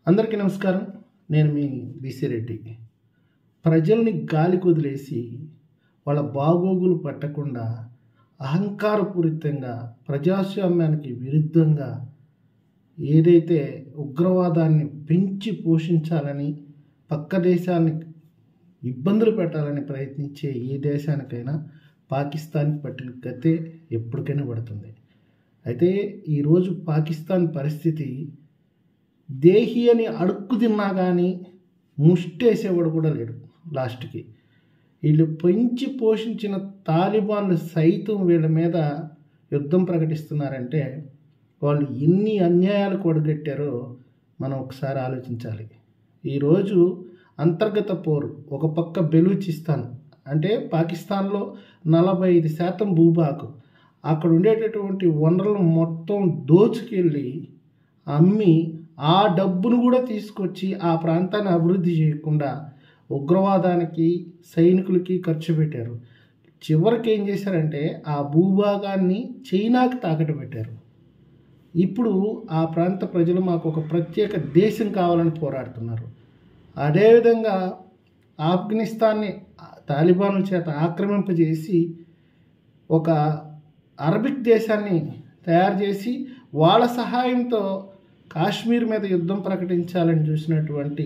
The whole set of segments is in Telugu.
అందరికీ నమస్కారం నేను మీ బీసీ రెడ్డి ప్రజల్ని గాలికి వదిలేసి వాళ్ళ బాగోగులు పట్టకుండా అహంకారపూరితంగా ప్రజాస్వామ్యానికి విరుద్ధంగా ఏదైతే ఉగ్రవాదాన్ని పెంచి పోషించాలని పక్క దేశాన్ని ఇబ్బందులు పెట్టాలని ప్రయత్నించే ఏ దేశానికైనా పాకిస్తాన్కి పట్టిన గతే ఎప్పటికైనా పడుతుంది అయితే ఈరోజు పాకిస్తాన్ పరిస్థితి దేహి అని అడుక్కు తిన్నా కానీ ముష్టేసేవాడు కూడా లేడు లాస్ట్కి వీళ్ళు పెంచి పోషించిన తాలిబాన్లు సైతం వీళ్ళ మీద యుద్ధం ప్రకటిస్తున్నారంటే వాళ్ళు ఎన్ని అన్యాయాలు కొడగట్టారో మనం ఒకసారి ఆలోచించాలి ఈరోజు అంతర్గత పోరు ఒక పక్క బెలూచిస్తాన్ అంటే పాకిస్తాన్లో నలభై ఐదు శాతం భూభాగం అక్కడ ఉండేటటువంటి వనరులను మొత్తం దోచుకెళ్ళి అమ్మి ఆ డబ్బును కూడా తీసుకొచ్చి ఆ ప్రాంతాన్ని అభివృద్ధి చేయకుండా ఉగ్రవాదానికి సైనికులకి ఖర్చు పెట్టారు చివరికి ఏం చేశారంటే ఆ భూభాగాన్ని చైనాకి తాకట్టు పెట్టారు ఇప్పుడు ఆ ప్రాంత ప్రజలు మాకు ఒక ప్రత్యేక దేశం కావాలని పోరాడుతున్నారు అదేవిధంగా ఆఫ్ఘనిస్తాన్ని తాలిబాన్ల చేత ఆక్రమింపజేసి ఒక అరబిక్ దేశాన్ని తయారు చేసి వాళ్ళ సహాయంతో కాశ్మీర్ మీద యుద్ధం ప్రకటించాలని చూసినటువంటి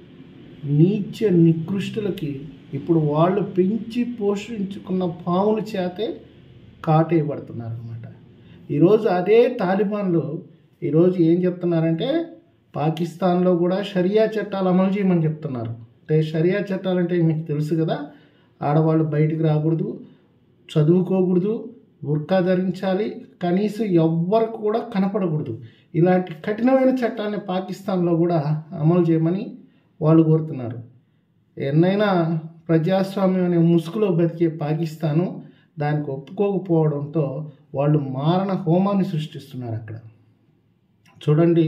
నీచ నికృష్టులకి ఇప్పుడు వాళ్ళు పెంచి పోషించుకున్న పాముల చేతే కాటేయబడుతున్నారు అనమాట ఈరోజు అదే తాలిబాన్లు ఈరోజు ఏం చెప్తున్నారంటే పాకిస్తాన్లో కూడా షరియా చట్టాలు అమలు చేయమని చెప్తున్నారు అంటే షరియా చట్టాలంటే మీకు తెలుసు కదా ఆడవాళ్ళు బయటికి రాకూడదు చదువుకోకూడదు బుర్కా ధరించాలి కనీసం ఎవ్వరికి కూడా కనపడకూడదు ఇలాంటి కఠినమైన చట్టాన్ని పాకిస్తాన్లో కూడా అమలు చేయమని వాళ్ళు కోరుతున్నారు ఎన్నైనా ప్రజాస్వామ్యం అనే ముసుగులో బతికే పాకిస్తాను దానికి ఒప్పుకోకపోవడంతో వాళ్ళు మారణ హోమాన్ని సృష్టిస్తున్నారు అక్కడ చూడండి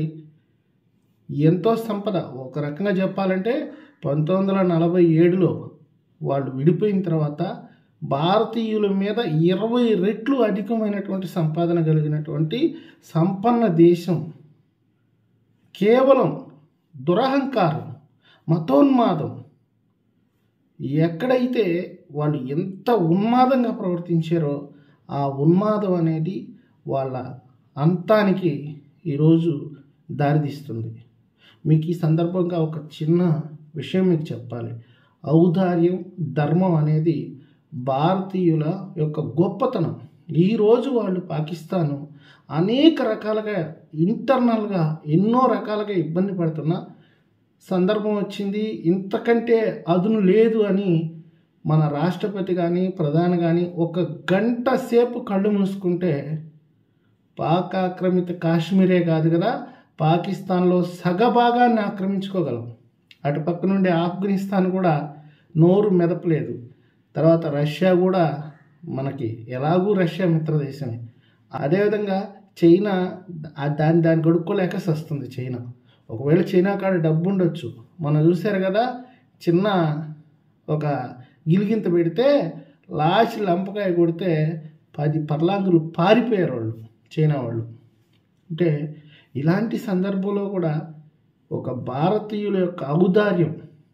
ఎంతో సంపద ఒక రకంగా చెప్పాలంటే పంతొమ్మిది వందల నలభై ఏడులో వాళ్ళు విడిపోయిన తర్వాత భారతీయుల మీద ఇరవై రెట్లు అధికమైనటువంటి సంపాదన కలిగినటువంటి సంపన్న దేశం కేవలం దురహంకారం మతోన్మాదం ఎక్కడైతే వాళ్ళు ఎంత ఉన్మాదంగా ప్రవర్తించారో ఆ ఉన్మాదం అనేది వాళ్ళ అంతానికి ఈరోజు దారితీస్తుంది మీకు ఈ సందర్భంగా ఒక చిన్న విషయం మీకు చెప్పాలి ఔదార్యం ధర్మం అనేది భారతీయుల యొక్క గొప్పతనం ఈరోజు వాళ్ళు పాకిస్తాను అనేక రకాలుగా ఇంటర్నల్గా ఎన్నో రకాలుగా ఇబ్బంది పడుతున్న సందర్భం వచ్చింది ఇంతకంటే అదును లేదు అని మన రాష్ట్రపతి కానీ ప్రధాని కానీ ఒక గంట సేపు కళ్ళు మూసుకుంటే పాక్ ఆక్రమిత కాశ్మీరే కాదు కదా పాకిస్తాన్లో సగభాగాన్ని ఆక్రమించుకోగలం అటు పక్క నుండి ఆఫ్ఘనిస్తాన్ కూడా నోరు మెదపలేదు తర్వాత రష్యా కూడా మనకి ఎలాగూ రష్యా మిత్రదేశమే అదేవిధంగా చైనా దాన్ని దాన్ని గడుక్కోలేక వస్తుంది చైనా ఒకవేళ చైనా కాడ డబ్బు ఉండొచ్చు మనం చూశారు కదా చిన్న ఒక గిలిగింత పెడితే లాస్ట్ లంపకాయ కొడితే పది పర్లాంగులు పారిపోయారు వాళ్ళు చైనా వాళ్ళు అంటే ఇలాంటి సందర్భంలో కూడా ఒక భారతీయుల యొక్క ఔదార్యం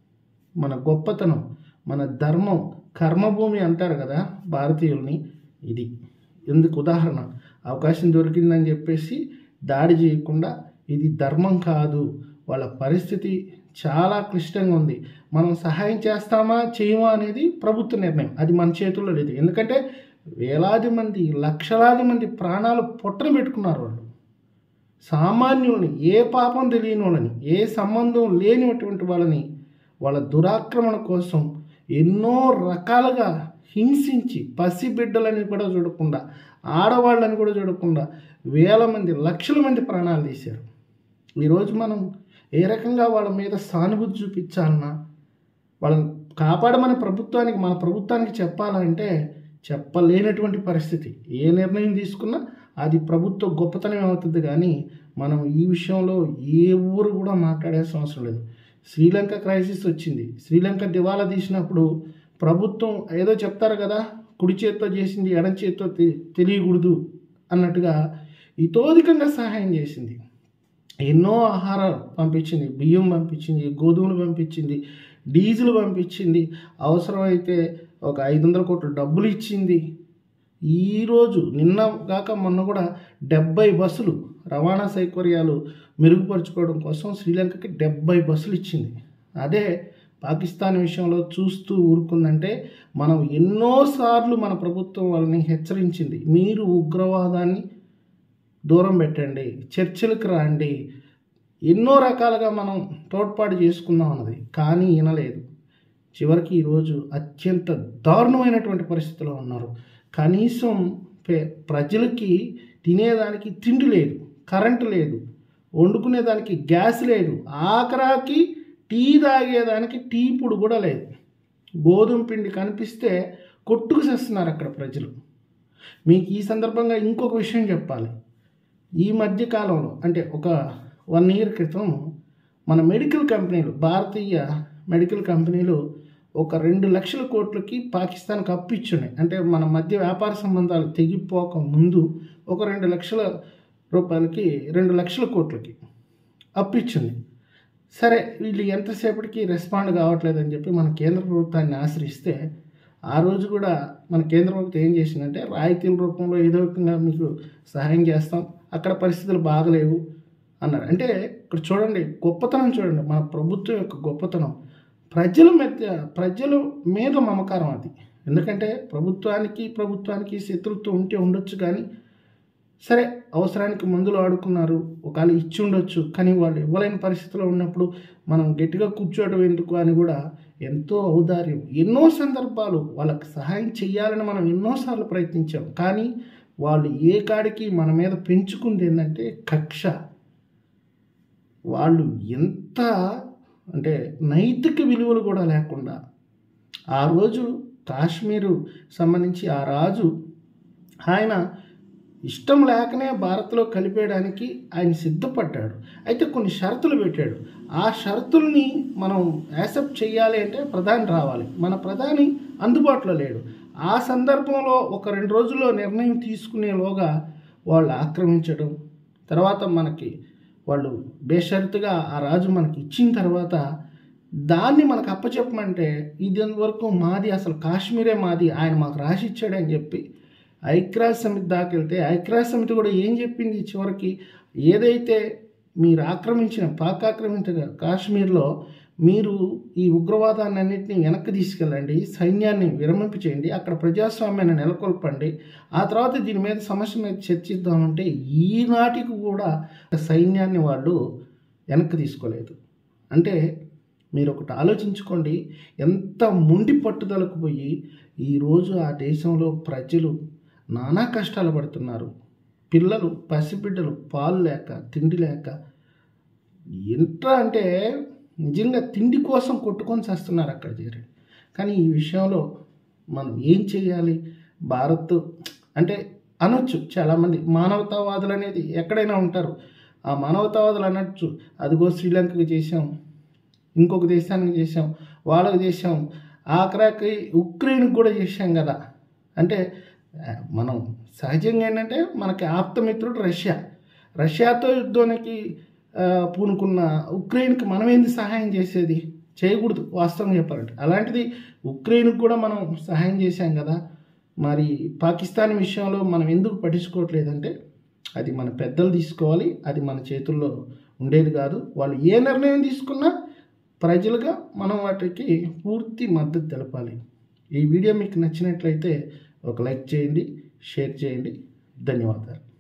మన గొప్పతనం మన ధర్మం కర్మభూమి అంటారు కదా భారతీయుల్ని ఇది ఎందుకు ఉదాహరణ అవకాశం దొరికిందని చెప్పేసి దాడి చేయకుండా ఇది ధర్మం కాదు వాళ్ళ పరిస్థితి చాలా క్లిష్టంగా ఉంది మనం సహాయం చేస్తామా చేయమా అనేది ప్రభుత్వ నిర్ణయం అది మన చేతుల్లో లేదు ఎందుకంటే వేలాది మంది లక్షలాది మంది ప్రాణాలు పొట్టన పెట్టుకున్నారు వాళ్ళు సామాన్యుల్ని ఏ పాపం తెలియని వాళ్ళని ఏ సంబంధం లేనిటువంటి వాళ్ళని వాళ్ళ దురాక్రమణ కోసం ఎన్నో రకాలుగా హింసించి పసిబిడ్డలని కూడా చూడకుండా ఆడవాళ్ళని కూడా చూడకుండా వేల మంది లక్షల మంది ప్రాణాలు తీశారు ఈరోజు మనం ఏ రకంగా వాళ్ళ మీద సానుభూతి చూపించాలన్నా వాళ్ళని కాపాడమని ప్రభుత్వానికి మన ప్రభుత్వానికి చెప్పాలంటే చెప్పలేనటువంటి పరిస్థితి ఏ నిర్ణయం తీసుకున్నా అది ప్రభుత్వ గొప్పతనం అవుతుంది కానీ మనం ఈ విషయంలో ఏ ఊరు కూడా మాట్లాడాల్సిన అవసరం లేదు శ్రీలంక క్రైసిస్ వచ్చింది శ్రీలంక దివాలా తీసినప్పుడు ప్రభుత్వం ఏదో చెప్తారు కదా కుడి చేత్తో చేసింది ఎడం చేత్తో తెలియకూడదు అన్నట్టుగా ఇతోధికంగా సహాయం చేసింది ఎన్నో ఆహారాలు పంపించింది బియ్యం పంపించింది గోధుమలు పంపించింది డీజిల్ పంపించింది అవసరమైతే ఒక ఐదు వందల కోట్ల డబ్బులు ఇచ్చింది ఈరోజు నిన్న కాక మొన్న కూడా డెబ్బై బస్సులు రవాణా సౌకర్యాలు మెరుగుపరుచుకోవడం కోసం శ్రీలంకకి డెబ్బై బస్సులు ఇచ్చింది అదే పాకిస్తాన్ విషయంలో చూస్తూ ఊరుకుందంటే మనం ఎన్నోసార్లు మన ప్రభుత్వం వాళ్ళని హెచ్చరించింది మీరు ఉగ్రవాదాన్ని దూరం పెట్టండి చర్చలకు రండి ఎన్నో రకాలుగా మనం తోడ్పాటు చేసుకుందాం అన్నది కానీ వినలేదు చివరికి ఈరోజు అత్యంత దారుణమైనటువంటి పరిస్థితిలో ఉన్నారు కనీసం పే- ప్రజలకి తినేదానికి తిండి లేదు కరెంటు లేదు వండుకునేదానికి గ్యాస్ లేదు ఆఖరాకి టీ తాగేదానికి టీ పొడి కూడా లేదు గోధుమ పిండి కనిపిస్తే కొట్టుకు చేస్తున్నారు అక్కడ ప్రజలు మీకు ఈ సందర్భంగా ఇంకొక విషయం చెప్పాలి ఈ మధ్య కాలంలో అంటే ఒక వన్ ఇయర్ క్రితం మన మెడికల్ కంపెనీలు భారతీయ మెడికల్ కంపెనీలు ఒక రెండు లక్షల కోట్లకి పాకిస్తాన్కి అప్పు ఇచ్చున్నాయి అంటే మన మధ్య వ్యాపార సంబంధాలు తెగిపోక ముందు ఒక రెండు లక్షల రూపాయలకి రెండు లక్షల కోట్లకి అప్పు ఇచ్చింది సరే వీళ్ళు ఎంతసేపటికి రెస్పాండ్ కావట్లేదని చెప్పి మన కేంద్ర ప్రభుత్వాన్ని ఆశ్రయిస్తే ఆ రోజు కూడా మన కేంద్ర ప్రభుత్వం ఏం చేసిందంటే రాయితీల రూపంలో ఏదో విధంగా మీకు సహాయం చేస్తాం అక్కడ పరిస్థితులు బాగలేవు అన్నారు అంటే ఇక్కడ చూడండి గొప్పతనం చూడండి మన ప్రభుత్వం యొక్క గొప్పతనం ప్రజల మధ్య ప్రజల మీద మమకారం అది ఎందుకంటే ప్రభుత్వానికి ప్రభుత్వానికి శత్రుత్వం ఉంటే ఉండొచ్చు కానీ సరే అవసరానికి మందులు ఆడుకున్నారు ఒకవేళ ఇచ్చి ఉండొచ్చు కానీ వాళ్ళు ఇవ్వలేని పరిస్థితిలో ఉన్నప్పుడు మనం గట్టిగా కూర్చోవడం ఎందుకు అని కూడా ఎంతో ఔదార్యం ఎన్నో సందర్భాలు వాళ్ళకి సహాయం చేయాలని మనం ఎన్నోసార్లు ప్రయత్నించాం కానీ వాళ్ళు ఏ కాడికి మన మీద పెంచుకుంది ఏంటంటే కక్ష వాళ్ళు ఎంత అంటే నైతిక విలువలు కూడా లేకుండా ఆ రోజు కాశ్మీరు సంబంధించి ఆ రాజు ఆయన ఇష్టం లేకనే భారత్లో కలిపేయడానికి ఆయన సిద్ధపడ్డాడు అయితే కొన్ని షరతులు పెట్టాడు ఆ షరతుల్ని మనం యాక్సెప్ట్ చేయాలి అంటే ప్రధాని రావాలి మన ప్రధాని అందుబాటులో లేడు ఆ సందర్భంలో ఒక రెండు రోజుల్లో నిర్ణయం తీసుకునేలోగా వాళ్ళు ఆక్రమించడం తర్వాత మనకి వాళ్ళు బేషరతుగా ఆ రాజు మనకి ఇచ్చిన తర్వాత దాన్ని మనకు అప్పచెప్పమంటే ఇది వరకు మాది అసలు కాశ్మీరే మాది ఆయన మాకు రాసి ఇచ్చాడని చెప్పి ఐక్యరాజ్య సమితి దాకా వెళ్తే ఐక్యరాజ్య సమితి కూడా ఏం చెప్పింది చివరికి ఏదైతే మీరు ఆక్రమించిన పాక్ ఆక్రమించిన కాశ్మీర్లో మీరు ఈ ఉగ్రవాదాన్ని అన్నింటినీ వెనక్కి తీసుకెళ్ళండి సైన్యాన్ని విరమింపు చేయండి అక్కడ ప్రజాస్వామ్యాన్ని నెలకొల్పండి ఆ తర్వాత దీని మీద సమస్య మీద చర్చిద్దామంటే ఈనాటికి కూడా సైన్యాన్ని వాళ్ళు వెనక్కి తీసుకోలేదు అంటే మీరు ఒకటి ఆలోచించుకోండి ఎంత ముండి పట్టుదలకు పోయి ఈరోజు ఆ దేశంలో ప్రజలు నానా కష్టాలు పడుతున్నారు పిల్లలు పసిబిడ్డలు పాలు లేక తిండి లేక ఎంత అంటే నిజంగా తిండి కోసం కొట్టుకొని చేస్తున్నారు అక్కడ చేరి కానీ ఈ విషయంలో మనం ఏం చేయాలి భారత్ అంటే అనొచ్చు చాలామంది మానవతావాదులు అనేది ఎక్కడైనా ఉంటారు ఆ మానవతావాదులు అనొచ్చు అదిగో శ్రీలంకకి చేసాం ఇంకొక దేశానికి చేసాం వాళ్ళకి చేసాం ఆఖరాకి ఉక్రెయిన్కి కూడా చేసాం కదా అంటే ఆ, మనం సహజంగా ఏంటంటే మనకి ఆప్తమిత్రుడు రష్యా రష్యాతో యుద్ధానికి ఆ, పూనుకున్న ఉక్రెయిన్కి మనం ఏంది సహాయం చేసేది చేయకూడదు వాస్తవంగా చెప్పాలంటే అలాంటిది ఉక్రెయిన్కి కూడా మనం సహాయం చేశాం కదా మరి పాకిస్తాన్ విషయంలో మనం ఎందుకు పట్టించుకోవట్లేదంటే అది మన పెద్దలు తీసుకోవాలి అది మన చేతుల్లో ఉండేది కాదు వాళ్ళు ఏ నిర్ణయం తీసుకున్నా ప్రజలుగా మనం వాటికి పూర్తి మద్దతు తెలపాలి ఈ వీడియో మీకు నచ్చినట్లయితే ఒక లైక్ చేయండి షేర్ చేయండి ధన్యవాదాలు